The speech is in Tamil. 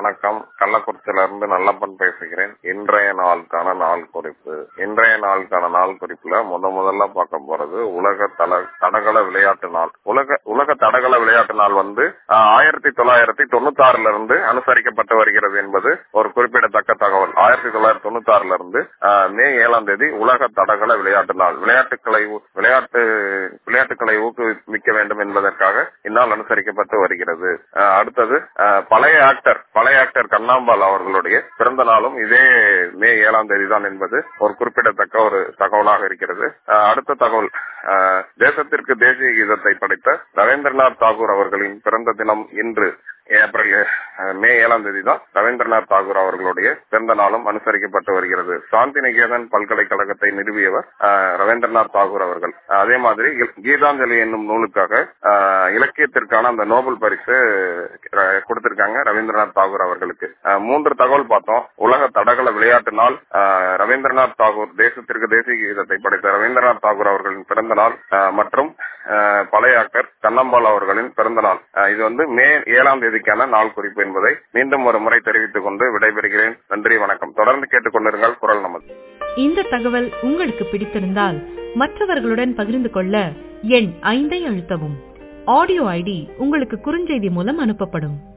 வணக்கம் கள்ளக்குறிச்சியில இருந்து நல்லப்பன் பேசுகிறேன் இன்றைய நாளுக்கான நாள் குறிப்பு இன்றைய நாளுக்கான நாள் குறிப்புல முத முதல்ல பார்க்க போறது உலக தல தடகள விளையாட்டு நாள் உலக உலக தடகள விளையாட்டு நாள் வந்து ஆஹ், ஆயிரத்தி தொள்ளாயிரத்தி தொண்ணூத்தி ஆறுல இருந்து அனுசரிக்கப்பட்டு வருகிறது என்பது ஒரு குறிப்பிடத்தக்க தகவல் ஆயிரத்தி தொள்ளாயிரத்தி தொண்ணூத்தி ஆறுல இருந்து ஆஹ், மே ஏழாம் தேதி உலக தடகள விளையாட்டு நாள் விளையாட்டுகளை ஊ- விளையாட்டு விளையாட்டுகளை ஊக்குவிக்க வேண்டும் என்பதற்காக இந்நாள் அனுசரிக்கப்பட்டு வருகிறது ஆஹ், அடுத்தது ஆஹ், பழைய ஆக்டர் பழைய ஆக்டர் கண்ணாம்பாள் அவர்களுடைய பிறந்த நாளும் இதே மே ஏழாம் தேதி தான் என்பது ஒரு குறிப்பிடத்தக்க ஒரு தகவலாக இருக்கிறது ஆஹ், அடுத்த தகவல் ஆஹ், தேசத்திற்கு தேசிய கீதத்தை படைத்த ரவீந்திரநாத் தாகூர் அவர்களின் பிறந்த தினம் இன்று ஏப்ரல் அஹ், மே ஏழாம் தேதி தான் ரவீந்திரநாத் தாகூர் அவர்களுடைய பிறந்த நாளும் அனுசரிக்கப்பட்டு வருகிறது சாந்தி நிகேதன் பல்கலைக்கழகத்தை நிறுவியவர் அஹ், ரவீந்திரநாத் தாகூர் அவர்கள் அஹ், அதே மாதிரி கீ- கீதாஞ்சலி என்னும் நூலுக்காக அஹ், இலக்கியத்திற்கான அந்த நோபல் பரிசு அஹ், கொடுத்திருக்காங்க ரவீந்திரநாத் தாகூர் அவர்களுக்கு அஹ், மூன்று தகவல் பார்த்தோம் உலக தடகள விளையாட்டு நாள் அஹ், ரவீந்திரநாத் தாகூர் தேசத்திற்கு தேசிய கீதத்தை படைத்த ரவீந்திரநாத் தாகூர் அவர்களின் பிறந்த நாள் அஹ், மற்றும் அஹ், பழைய ஆக்டர் கண்ணம்பாள் அவர்களின் பிறந்த நாள் அஹ், இது வந்து மே ஏழாம் தேதிக்கான நாள் குறிப்பு என்பதை மீண்டும் ஒரு முறை தெரிவித்துக் கொண்டு விடைபெறுகிறேன் நன்றி வணக்கம் தொடர்ந்து கேட்டுக்கொண்டிருங்கள் குரல் நமது இந்த தகவல் உங்களுக்கு பிடித்திருந்தால் மற்றவர்களுடன் பகிர்ந்து கொள்ள எண் ஐந்தை அழுத்தவும் ஆடியோ ஐடி உங்களுக்கு குறுஞ்செய்தி மூலம் அனுப்பப்படும்